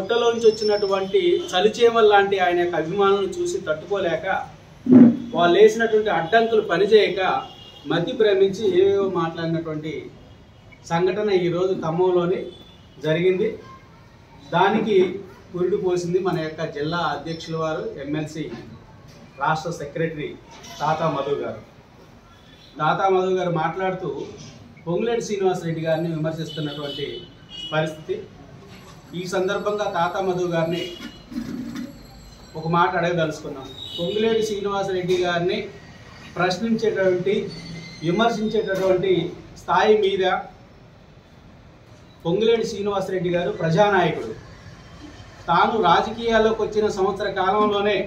పొట్టలోంచి వచ్చినటువంటి చలిచేమల్ లాంటి ఆయన యొక్క అభిమానులను చూసి తట్టుకోలేక వాళ్ళు వేసినటువంటి అడ్డంకులు పనిచేయక మతి భ్రమించి ఏవేవో మాట్లాడినటువంటి సంఘటన ఈరోజు ఖమ్మంలోని జరిగింది దానికి పురుడు పోసింది మన యొక్క జిల్లా అధ్యక్షుల వారు ఎమ్మెల్సీ రాష్ట్ర సెక్రటరీ తాతా మధు గారు తాతా మధు గారు మాట్లాడుతూ పొంగులేటి శ్రీనివాసరెడ్డి గారిని విమర్శిస్తున్నటువంటి పరిస్థితి ఈ సందర్భంగా తాతా మధు గారిని ఒక మాట అడగదలుచుకున్నాం పొంగులేటి శ్రీనివాసరెడ్డి గారిని ప్రశ్నించేటటువంటి విమర్శించేటటువంటి స్థాయి మీద పొంగులేటి శ్రీనివాసరెడ్డి గారు ప్రజానాయకుడు తాను రాజకీయాల్లోకి వచ్చిన సంవత్సర కాలంలోనే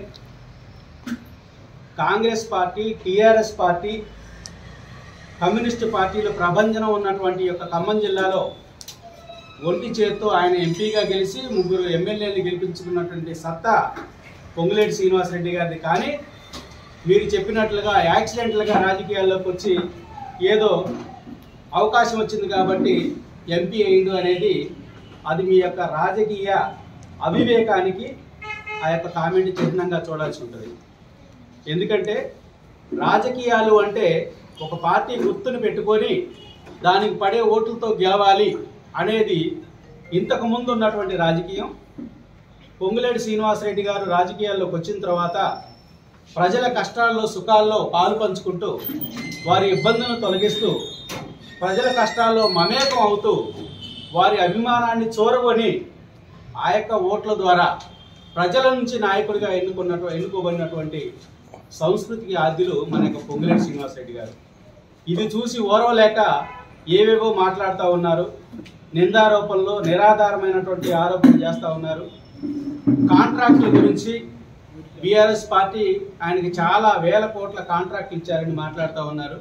Congress party TRS party communist పార్టీల ప్రభంజనం ఉన్నటువంటి యొక్క ఖమ్మం జిల్లాలో ఒంటి చేత్తో ఆయన ఎంపీగా గెలిచి ముగ్గురు ఎమ్మెల్యేలు గెలిపించుకున్నటువంటి సత్తా పొంగులేటి శ్రీనివాసరెడ్డి గారిది కానీ మీరు చెప్పినట్లుగా యాక్సిడెంట్లుగా రాజకీయాల్లోకి వచ్చి ఏదో అవకాశం వచ్చింది కాబట్టి ఎంపీ అయిండు అనేది అది మీ యొక్క రాజకీయ అవివేకానికి ఆ యొక్క కామెంట్ చిహ్నంగా చూడాల్సి ఉంటుంది ఎందుకంటే రాజకీయాలు అంటే ఒక పార్టీ గుర్తును పెట్టుకొని దానికి పడే ఓట్లతో గెలవాలి అనేది ఇంతకు ముందు ఉన్నటువంటి రాజకీయం పొంగులేటి శ్రీనివాసరెడ్డి గారు రాజకీయాల్లోకి వచ్చిన తర్వాత ప్రజల కష్టాల్లో సుఖాల్లో పాలు పంచుకుంటూ వారి ఇబ్బందులను తొలగిస్తూ ప్రజల కష్టాల్లో మమేకం అవుతూ వారి అభిమానాన్ని చూరగొని ఆ యొక్క ఓట్ల ద్వారా ప్రజల నుంచి నాయకుడిగా ఎన్నుకున్నట్టు ఎన్నుకోబడినటువంటి సంస్కృతికి ఆద్యులు మన యొక్క పొంగులేటి శ్రీనివాసరెడ్డి గారు ఇది చూసి ఓరవలేక ఏవేవో మాట్లాడుతూ ఉన్నారు నిందారోపణలు నిరాధారమైనటువంటి ఆరోపణలు చేస్తూ ఉన్నారు కాంట్రాక్టుల గురించి బీఆర్ఎస్ పార్టీ ఆయనకి చాలా వేల కోట్ల కాంట్రాక్ట్లు ఇచ్చారని మాట్లాడుతూ ఉన్నారు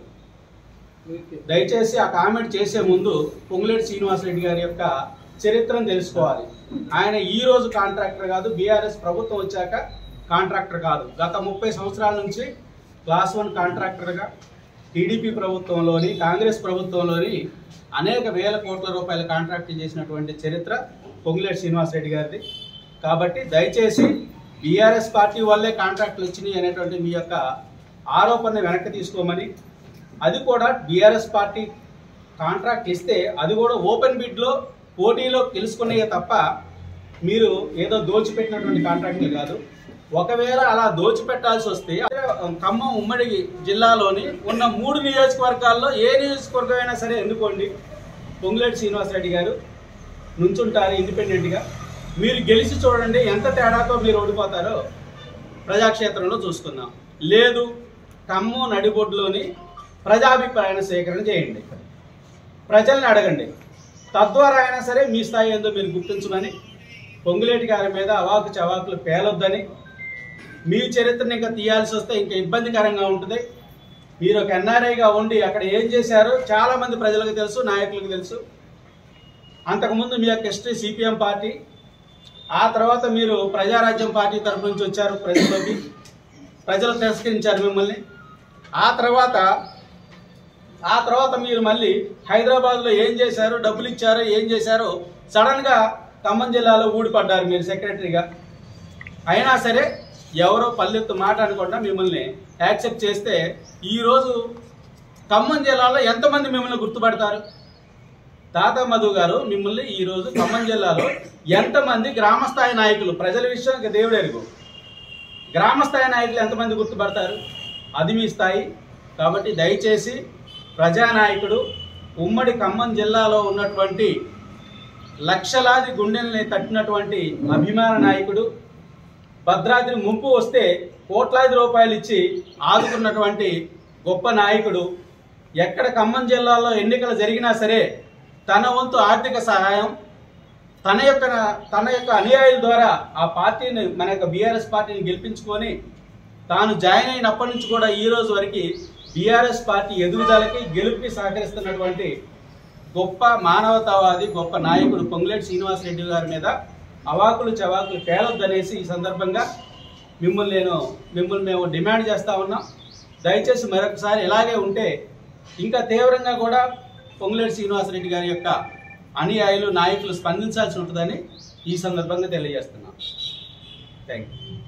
దయచేసి ఆ కామెంట్ చేసే ముందు పొంగులేటి శ్రీనివాసరెడ్డి గారి యొక్క చరిత్రను తెలుసుకోవాలి ఆయన ఈ రోజు కాంట్రాక్టర్ కాదు బీఆర్ఎస్ ప్రభుత్వం వచ్చాక కాంట్రాక్టర్ కాదు గత ముప్పై సంవత్సరాల నుంచి క్లాస్ వన్ కాంట్రాక్టర్గా టీడీపీ ప్రభుత్వంలోని కాంగ్రెస్ ప్రభుత్వంలోని అనేక వేల కోట్ల రూపాయల కాంట్రాక్ట్ చేసినటువంటి చరిత్ర పొంగులేటి శ్రీనివాసరెడ్డి గారిది కాబట్టి దయచేసి బీఆర్ఎస్ పార్టీ వల్లే కాంట్రాక్టులు వచ్చినాయి అనేటువంటి మీ యొక్క ఆరోపణను వెనక్కి తీసుకోమని అది కూడా బీఆర్ఎస్ పార్టీ కాంట్రాక్ట్ ఇస్తే అది కూడా ఓపెన్ బిడ్లో పోటీలో గెలుచుకున్నాయే తప్ప మీరు ఏదో దోచిపెట్టినటువంటి కాంట్రాక్టులు కాదు ఒకవేళ అలా దోచిపెట్టాల్సి వస్తే అదే ఖమ్మం ఉమ్మడి జిల్లాలోని ఉన్న మూడు నియోజకవర్గాల్లో ఏ నియోజకవర్గం అయినా సరే ఎన్నుకోండి పొంగులేటి శ్రీనివాసరెడ్డి గారు నుంచుంటారు ఇండిపెండెంట్గా మీరు గెలిచి చూడండి ఎంత తేడాతో మీరు ఓడిపోతారో ప్రజాక్షేత్రంలో చూసుకుందాం లేదు ఖమ్మం నడిబొడ్డులోని ప్రజాభిప్రాయాన్ని సేకరణ చేయండి ప్రజల్ని అడగండి తద్వారా అయినా సరే మీ స్థాయి ఏందో మీరు గుర్తించమని పొంగులేటి గారి మీద అవాకు చవాకులు పేలొద్దని మీ చరిత్రను ఇంకా తీయాల్సి వస్తే ఇంకా ఇబ్బందికరంగా ఉంటుంది మీరు ఒక ఎన్ఆర్ఐగా ఉండి అక్కడ ఏం చేశారో చాలా మంది ప్రజలకు తెలుసు నాయకులకు తెలుసు అంతకుముందు మీ యొక్క హిస్టరీ సిపిఎం పార్టీ ఆ తర్వాత మీరు ప్రజారాజ్యం పార్టీ తరఫు నుంచి వచ్చారు ప్రజల్లోకి ప్రజలు తిరస్కరించారు మిమ్మల్ని ఆ తర్వాత ఆ తర్వాత మీరు మళ్ళీ హైదరాబాద్లో ఏం చేశారు డబ్బులు ఇచ్చారో ఏం చేశారో సడన్గా ఖమ్మం జిల్లాలో ఊడిపడ్డారు మీరు సెక్రటరీగా అయినా సరే ఎవరో పల్లెత్తు మాట అనుకుండా మిమ్మల్ని యాక్సెప్ట్ చేస్తే ఈరోజు ఖమ్మం జిల్లాలో ఎంతమంది మిమ్మల్ని గుర్తుపడతారు తాత మధు గారు మిమ్మల్ని ఈరోజు ఖమ్మం జిల్లాలో ఎంతమంది గ్రామస్థాయి నాయకులు ప్రజల విషయం ఇక దేవుడు ఎరుగు గ్రామస్థాయి నాయకులు ఎంతమంది గుర్తుపడతారు అది మీ స్థాయి కాబట్టి దయచేసి ప్రజానాయకుడు ఉమ్మడి ఖమ్మం జిల్లాలో ఉన్నటువంటి లక్షలాది గుండెల్ని తట్టినటువంటి అభిమాన నాయకుడు భద్రాద్రి ముంపు వస్తే కోట్లాది రూపాయలు ఇచ్చి ఆదుకున్నటువంటి గొప్ప నాయకుడు ఎక్కడ ఖమ్మం జిల్లాలో ఎన్నికలు జరిగినా సరే తన వంతు ఆర్థిక సహాయం తన యొక్క తన యొక్క అనుయాయుల ద్వారా ఆ పార్టీని మన యొక్క బీఆర్ఎస్ పార్టీని గెలిపించుకొని తాను జాయిన్ అయినప్పటి నుంచి కూడా ఈ రోజు వరకు బీఆర్ఎస్ పార్టీ ఎదుగుదలకి గెలుపుకి సహకరిస్తున్నటువంటి గొప్ప మానవతావాది గొప్ప నాయకుడు పొంగులేటి శ్రీనివాసరెడ్డి గారి మీద అవాకులు చవాకులు పేలొద్దనేసి ఈ సందర్భంగా మిమ్మల్ని నేను మిమ్మల్ని మేము డిమాండ్ చేస్తా ఉన్నాం దయచేసి మరొకసారి ఇలాగే ఉంటే ఇంకా తీవ్రంగా కూడా పొంగులేటి శ్రీనివాసరెడ్డి గారి యొక్క అనుయాయులు నాయకులు స్పందించాల్సి ఉంటుందని ఈ సందర్భంగా తెలియజేస్తున్నాం థ్యాంక్ యూ